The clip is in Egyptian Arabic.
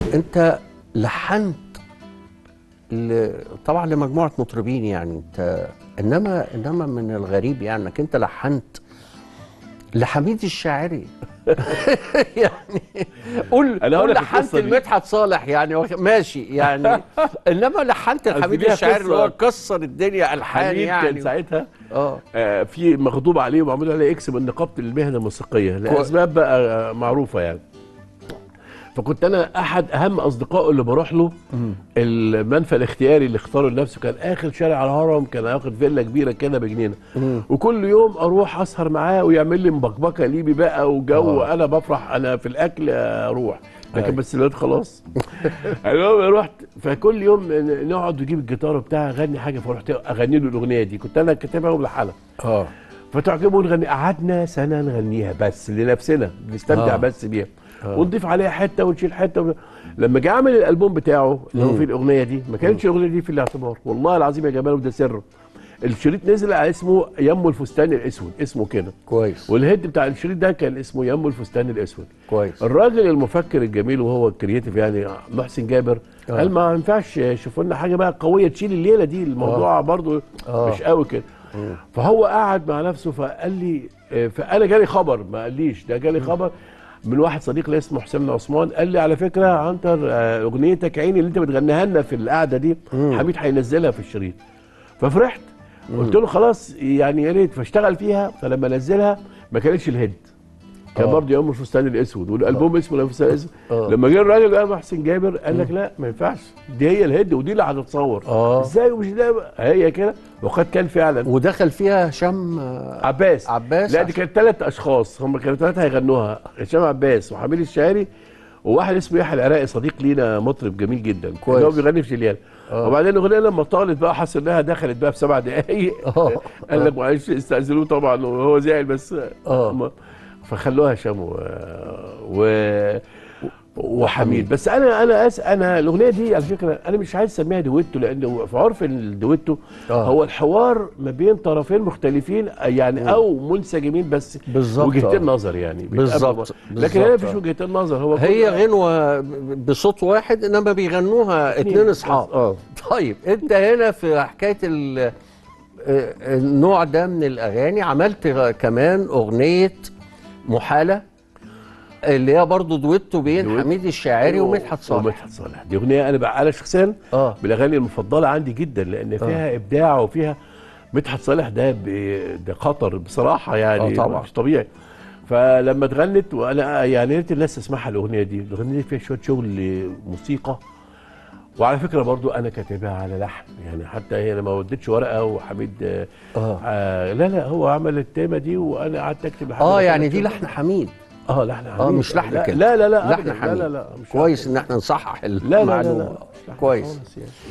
انت لحنت ل... طبعا لمجموعه مطربين يعني انت انما انما من الغريب يعني انك انت لحنت لحميد الشاعري يعني قول أنا هقول قول لك لحنت القصة دي. لمدحت صالح يعني واخ- ماشي يعني انما لحنت أصل لحميد ليها الشاعري اللي هو قصة. كسر الدنيا الحان حميد كان يعني ساعتها اه آه، في مغضوب عليه ومعمول عليه اكس من نقابه المهنه الموسيقيه لاسباب بقى آه، معروفه يعني فكنت انا احد اهم اصدقائه اللي بروح له المنفى الاختياري اللي اختاره لنفسه كان اخر شارع على الهرم كان واخد فيلا كبيره كده بجنينه وكل يوم اروح اسهر معاه ويعمل لي مبكبكه ليبي بقى وجو آه. انا بفرح انا في الاكل اروح لكن أيوة. بس الواد خلاص المهم رحت فكل يوم نقعد نجيب الجيتار بتاعي اغني حاجه فرحت اغني له الاغنيه دي كنت انا كاتبها وملحنها اه فتعجبه نغني قعدنا سنه نغنيها بس لنفسنا نستمتع آه. آه. بس بيها آه. ونضيف عليها حته ونشيل حته ون... لما جه عمل الالبوم بتاعه اللي هو فيه الاغنيه دي ما كانتش الاغنيه دي في الاعتبار والله العظيم يا جمال وده سر الشريط نزل على اسمه يمو الفستان الاسود اسمه كده كويس والهيد بتاع الشريط ده كان اسمه يمو الفستان الاسود كويس الراجل المفكر الجميل وهو الكرييتيف يعني محسن جابر آه. قال ما ينفعش يشوفوا لنا حاجه بقى قويه تشيل الليله دي الموضوع برضو آه. مش قوي كده فهو قعد مع نفسه فقال لي آه، فانا جالي خبر ما قاليش ده جالي خبر من واحد صديق لي اسمه حسين عثمان قال لي على فكره يا عنتر آه، اغنيتك عيني اللي انت بتغنيها لنا في القعده دي حميد هينزلها في الشريط ففرحت قلت له خلاص يعني يا ريت فاشتغل فيها فلما نزلها ما كانتش الهيد كان آه. برضه يوم الفستان الاسود والالبوم اسمه الفستان الاسود آه. لما جه الراجل قال محسن جابر قال لك لا ما ينفعش دي هي الهيد ودي اللي هتتصور آه. ازاي ومش ده بقى؟ هي كده وقد كان فعلا ودخل فيها هشام آه، عباس عباس لا دي كانت ثلاث اشخاص هم كانوا ثلاثه هيغنوها هشام عباس وحميد الشاعري وواحد اسمه يحيى العراقي صديق لينا مطرب جميل جدا كويس. اللي هو بيغني في شليان آه. وبعدين الاغنيه لما طالت بقى حس انها دخلت بقى في سبع دقائق آه. قال لك معلش استاذنوه طبعا وهو زعل بس آه. هم- فخلوها هشام و... و... وحميد بس انا انا أس... انا الاغنيه دي على فكره انا مش عايز اسميها دويتو لان في عرف الدويتو آه. هو الحوار ما بين طرفين مختلفين يعني او منسجمين بس بالظبط، وجهتين آه. نظر يعني بالظبط، بيتقابلوا. لكن هنا بالظبط، مفيش آه. وجهتين نظر هو هي كل- غنوة بصوت واحد انما بيغنوها اتنين اتنين اصحاب اه طيب انت هنا في حكايه ال- آه، النوع ده من الاغاني عملت غ- كمان اغنيه محاله اللي هي برضه دويتو بين دويتو. حميد الشاعري ومدحت صالح ومدحت صالح دي اغنيه انا بقى انا شخصيا اه من الاغاني المفضله عندي جدا لان فيها ابداع وفيها مدحت صالح ده ب- ده خطر بصراحه يعني آه طبعا. مش طبيعي فلما اتغنت وانا يعني يا ريت الناس تسمعها الاغنيه دي الاغنيه دي فيها شويه شغل موسيقى وعلى فكره برضو انا كاتبها على لحن يعني حتى هي انا ما وديتش ورقه وحميد آه اه آه لا لا هو عمل التيمه دي وانا قعدت اكتب لحد اه ما يعني كانت دي شغل. لحن حميد اه لحن حميد اه مش لحن لا كده لا لا لا لحن أبداً. حميد لا لا لا مش كويس ان احنا نصحح لا لا لا, المعلومه لا. مش لحن كويس خالص يعني.